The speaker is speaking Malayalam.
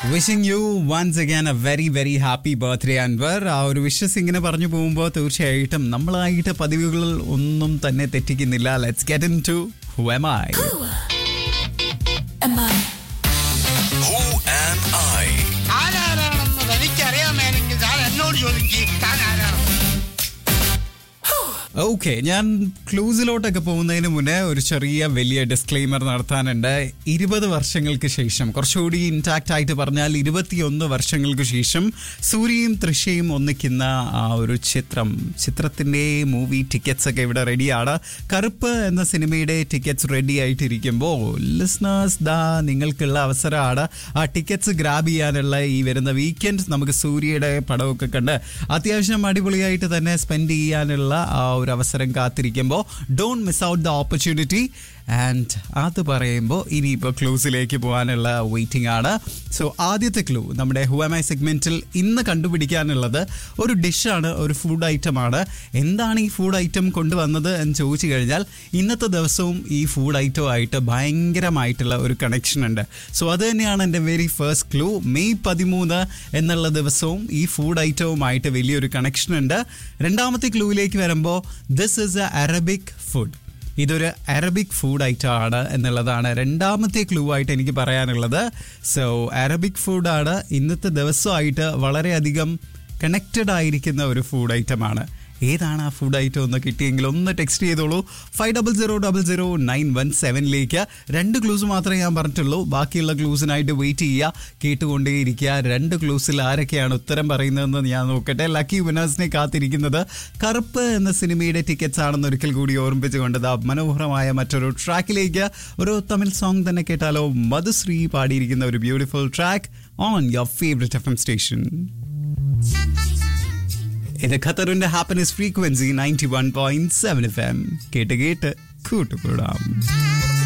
Wishing you once again a very very happy birthday Anwar ആ ഒരു വിഷസ് ഇങ്ങനെ പറഞ്ഞു പോകുമ്പോൾ തീർച്ചയായിട്ടും നമ്മളായിട്ട് പതിവുകൾ ഒന്നും തന്നെ തെറ്റിക്കുന്നില്ല let's get into who am I Am I? Who am I? ആരാരാണെന്ന് തനിക്കറിയാമേലെങ്കിൽ താൻ എന്നോട് ചോദിക്കും താൻ ആരാണ് ഓക്കെ ഞാൻ ക്ലൂസിലോട്ടൊക്കെ പോകുന്നതിന് മുന്നേ ഒരു ചെറിയ വലിയ ഡിസ്ക്ലെയിമർ നടത്താനുണ്ട് ഇരുപത് വർഷങ്ങൾക്ക് ശേഷം കുറച്ചുകൂടി ഇൻടാക്റ്റ് ആയിട്ട് പറഞ്ഞാൽ ഇരുപത്തിയൊന്ന് വർഷങ്ങൾക്ക് ശേഷം സൂര്യയും തൃശയും ഒന്നിക്കുന്ന ആ ഒരു ചിത്രം ചിത്രത്തിന്റെ മൂവി ടിക്കറ്റ്സ് ഒക്കെ ഇവിടെ റെഡിയാണ് കറുപ്പ് എന്ന സിനിമയുടെ ടിക്കറ്റ്സ് റെഡി ആയിട്ടിരിക്കുമ്പോൾ ലിസ്ണേഴ്സ് ദാ നിങ്ങൾക്കുള്ള അവസരമാണ് ആ ടിക്കറ്റ്സ് ഗ്രാബ് ചെയ്യാനുള്ള ഈ വരുന്ന വീക്കെൻഡ് നമുക്ക് സൂര്യയുടെ പടമൊക്കെ കണ്ട് അത്യാവശ്യം അടിപൊളിയായിട്ട് തന്നെ സ്പെൻഡ് ചെയ്യാനുള്ള ആ ഒരു അവസരം കാത്തിരിക്കുമ്പോൾ don't miss out the opportunity and അത് പറയുമ്പോൾ ഇനിയിപ്പോൾ ക്ലൂസിലേക്ക് പോകാനുള്ള വെയിറ്റിംഗ് ആണ് സോ ആദ്യത്തെ ക്ലൂ നമ്മുടെ ഹുവമൈ സെഗ്മെന്റിൽ ഇന്ന് കണ്ടുപിടിക്കാനുള്ളത് ഒരു ഡിഷാണ് ഒരു ഫുഡ് ഐറ്റമാണ് എന്താണ് ഈ ഫുഡ് ഐറ്റം കൊണ്ടുവന്നത് എന്ന് ചോദിച്ചു കഴിഞ്ഞാൽ ഇന്നത്തെ ദിവസവും ഈ ഫുഡ് ഐറ്റവുമായിട്ട് ഭയങ്കരമായിട്ടുള്ള ഒരു കണക്ഷൻ ഉണ്ട് സോ അത് തന്നെയാണ് എൻ്റെ വെരി ഫസ്റ്റ് ക്ലൂ മെയ് പതിമൂന്ന് എന്നുള്ള ദിവസവും ഈ ഫുഡ് ഐറ്റവുമായിട്ട് വലിയൊരു കണക്ഷൻ ഉണ്ട് രണ്ടാമത്തെ ക്ലൂവിലേക്ക് വരുമ്പോൾ this is a Arabic food ഇതൊരു അറബിക് ഫുഡ് ഐറ്റം ആണ് എന്നുള്ളതാണ് രണ്ടാമത്തെ ക്ലൂ ആയിട്ട് എനിക്ക് പറയാനുള്ളത് സോ അറബിക് ഫുഡാണ് ഇന്നത്തെ ദിവസമായിട്ട് വളരെയധികം കണക്റ്റഡ് ആയിരിക്കുന്ന ഒരു ഫുഡ് ഐറ്റമാണ് ഏതാണ് ആ ഫുഡ് ഐറ്റം ഒന്ന് കിട്ടിയെങ്കിൽ ഒന്ന് ടെക്സ്റ്റ് ചെയ്തോളൂ five double zero double zero nine one സെവനിലേക്ക് രണ്ട് ക്ലൂസ് മാത്രമേ ഞാൻ പറഞ്ഞിട്ടുള്ളൂ ബാക്കിയുള്ള ക്ലൂസിനായിട്ട് വെയിറ്റ് ചെയ്യുക കേട്ടുകൊണ്ടേയിരിക്കുക രണ്ട് ക്ലൂസിൽ ആരൊക്കെയാണ് ഉത്തരം പറയുന്നതെന്ന് ഞാൻ നോക്കട്ടെ ലക്കി വിനേഴ്സിനെ കാത്തിരിക്കുന്നത് കറുപ്പ് എന്ന സിനിമയുടെ ടിക്കറ്റ്സ് ആണെന്ന് ഒരിക്കൽ കൂടി ഓർമ്മിപ്പിച്ചുകൊണ്ട് ദാ മനോഹരമായ മറ്റൊരു ട്രാക്കിലേക്ക് ഒരു തമിഴ് സോങ് തന്നെ കേട്ടാലോ മധുശ്രീ പാടിയിരിക്കുന്ന ഒരു beautiful track on your favourite F M station ഇത് ഖത്തറിന്റെ happiness frequency ninety one point seven F M കേട്ട് കേട്ട് കൂട്ടുകൂടാം